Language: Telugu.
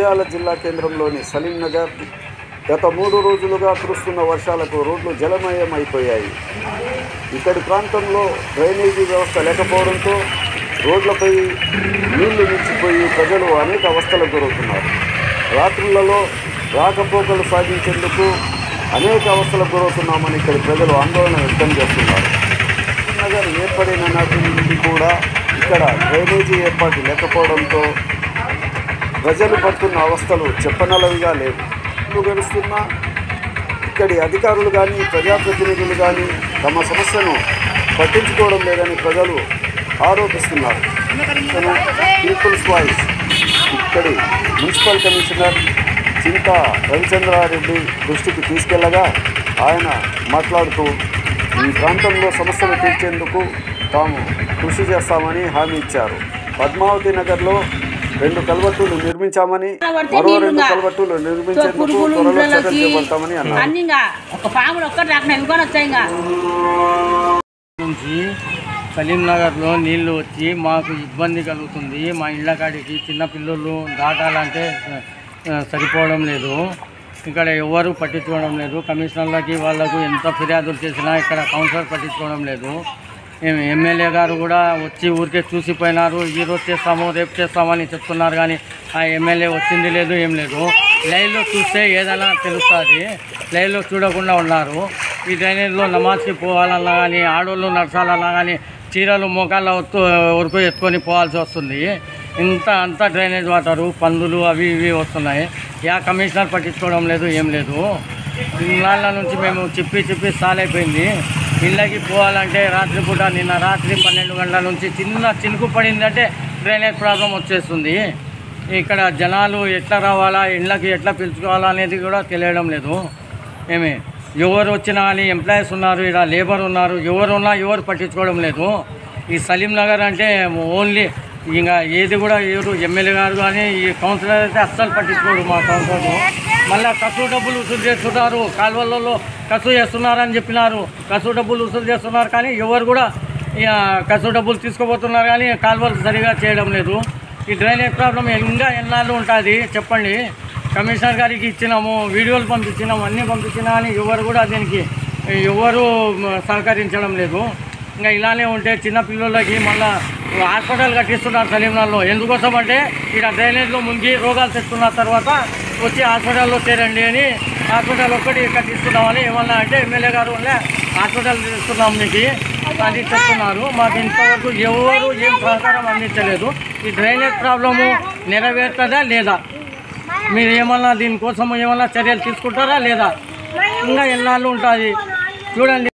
నంద్యాల జిల్లా కేంద్రంలోని సలీం నగర్ గత మూడు రోజులుగా కురుస్తున్న వర్షాలకు రోడ్లు జలమయం అయిపోయాయి ఇక్కడి ప్రాంతంలో డ్రైనేజీ వ్యవస్థ లేకపోవడంతో రోడ్లపై నీళ్లు నిలిచిపోయి ప్రజలు అనేక అవస్థలకు గురవుతున్నారు రాత్రులలో రాకపోకలు సాగించేందుకు అనేక అవస్థలకు గురవుతున్నామని ఇక్కడి ప్రజలు ఆందోళన వ్యక్తం చేస్తున్నారు నగర్ ఏర్పడిన నాటి నుండి కూడా ఇక్కడ డ్రైనేజీ ఏర్పాటు లేకపోవడంతో ప్రజలు పడుతున్న అవస్థలు చెప్పనలవిగా లేవు ఇల్లు గడుస్తున్న ఇక్కడి అధికారులు కానీ ప్రజాప్రతినిధులు కానీ తమ సమస్యను పట్టించుకోవడం లేదని ప్రజలు ఆరోపిస్తున్నారు తను పీపుల్స్ వాయిస్ ఇక్కడి మున్సిపల్ కమిషనర్ చింతా రవిచంద్రారెడ్డి దృష్టికి తీసుకెళ్లగా ఆయన మాట్లాడుతూ ఈ ప్రాంతంలో సమస్యలు తీర్చేందుకు తాము కృషి చేస్తామని హామీ ఇచ్చారు పద్మావతి నగర్లో రెండు కల్వర్టులు నిర్మించామని మరో రెండు కల్వర్టులు నిర్మించేందుకు పురుగులు త్వరలో చర్యలు ఇంట్లోకి చేపడతామని అన్నారు అన్ని ఇంకా ఒక పాములు ఒక్కటి రాకుండా ఎన్నుకొని వచ్చాయి ఇంకా నుంచి సలీం నగర్లో నీళ్లు వచ్చి మాకు ఇబ్బంది కలుగుతుంది మా ఇళ్ళ కాడికి చిన్న పిల్లలు దాటాలంటే ఆ, సరిపోవడం లేదు ఇక్కడ ఎవరు పట్టించుకోవడం లేదు కమిషనర్లకి వాళ్ళకు ఎంత ఫిర్యాదులు చేసినా ఇక్కడ కౌన్సిలర్ పట్టించుకోవడం లేదు ఏం ఎమ్మెల్యే గారు కూడా వచ్చి ఊరికే చూసిపోయినారు ఈ రోజు చేస్తాము రేపు చేస్తామని చెప్తున్నారు కానీ ఆ ఎమ్మెల్యే వచ్చింది లేదు ఏం లేదు లైవ్లో చూస్తే ఏదైనా తెలుస్తుంది లైవ్లో చూడకుండా ఉన్నారు ఈ డ్రైనేజ్లో నమాజ్కి పోవాలన్నా కానీ ఆడోళ్ళు నడచాలన్నా కానీ చీరలు మోకాళ్ళ వత్తు వరకు ఎత్తుకొని పోవాల్సి వస్తుంది ఇంత అంతా డ్రైనేజ్ వాటరు పందులు అవి ఇవి వస్తున్నాయి యా కమిషనర్ పట్టించుకోవడం లేదు ఏం లేదు ఇన్నాళ్ళ నుంచి మేము చెప్పి చెప్పి సాలైపోయింది ఇళ్ళకి పోవాలంటే రాత్రిపూట నిన్న రాత్రి పన్నెండు గంటల నుంచి చిన్న చినుకు పడిందంటే డ్రైనేజ్ ప్రాబ్లం వచ్చేస్తుంది ఇక్కడ జనాలు ఎట్లా రావాలా ఇళ్ళకి ఎట్లా పిలుచుకోవాలా అనేది కూడా తెలియడం లేదు ఏమి ఎవరు వచ్చినా కానీ ఎంప్లాయీస్ ఉన్నారు ఇక్కడ లేబర్ ఉన్నారు ఎవరు ఉన్నా ఎవరు పట్టించుకోవడం లేదు ఈ సలీం నగర్ అంటే ఓన్లీ ఇంకా ఏది కూడా ఎవరు ఎమ్మెల్యే గారు కానీ ఈ కౌన్సిలర్ అయితే అస్సలు పట్టించుకోడు మా కౌన్సిలర్ మళ్ళీ కసు డబ్బులు వసూలు చేస్తున్నారు కాలువలలో కసు చేస్తున్నారని చెప్పినారు కసు డబ్బులు వసూలు చేస్తున్నారు కానీ ఎవరు కూడా ఇక కసు డబ్బులు తీసుకుపోతున్నారు కానీ కాలువలు సరిగా చేయడం లేదు ఈ డ్రైనేజ్ ప్రాబ్లం ఇంకా ఎన్నాళ్ళు ఉంటుంది చెప్పండి కమిషనర్ గారికి ఇచ్చినాము వీడియోలు పంపించినాము అన్నీ పంపించినా కానీ ఎవరు కూడా దీనికి ఎవరు సహకరించడం లేదు ఇంకా ఇలానే ఉంటే చిన్న పిల్లలకి మళ్ళా హాస్పిటల్ కట్టిస్తున్నారు సలీంనాల్లో ఎందుకోసం అంటే ఇక్కడ డ్రైనేజ్లో ముంగి రోగాలు తెచ్చుకున్న తర్వాత వచ్చి హాస్పిటల్లో చేరండి అని హాస్పిటల్ ఒక్కటి కట్టిస్తున్నామని ఏమన్నా అంటే ఎమ్మెల్యే గారు వల్లే హాస్పిటల్ తెస్తున్నాం మీకు అది చెప్తున్నారు మాకు ఇంతవరకు ఎవరు ఏం సహకారం అందించలేదు ఈ డ్రైనేజ్ ప్రాబ్లము నెరవేరుతుందా లేదా మీరు ఏమన్నా దీనికోసం ఏమన్నా చర్యలు తీసుకుంటారా లేదా ఇంకా ఎన్నాళ్ళు ఉంటుంది చూడండి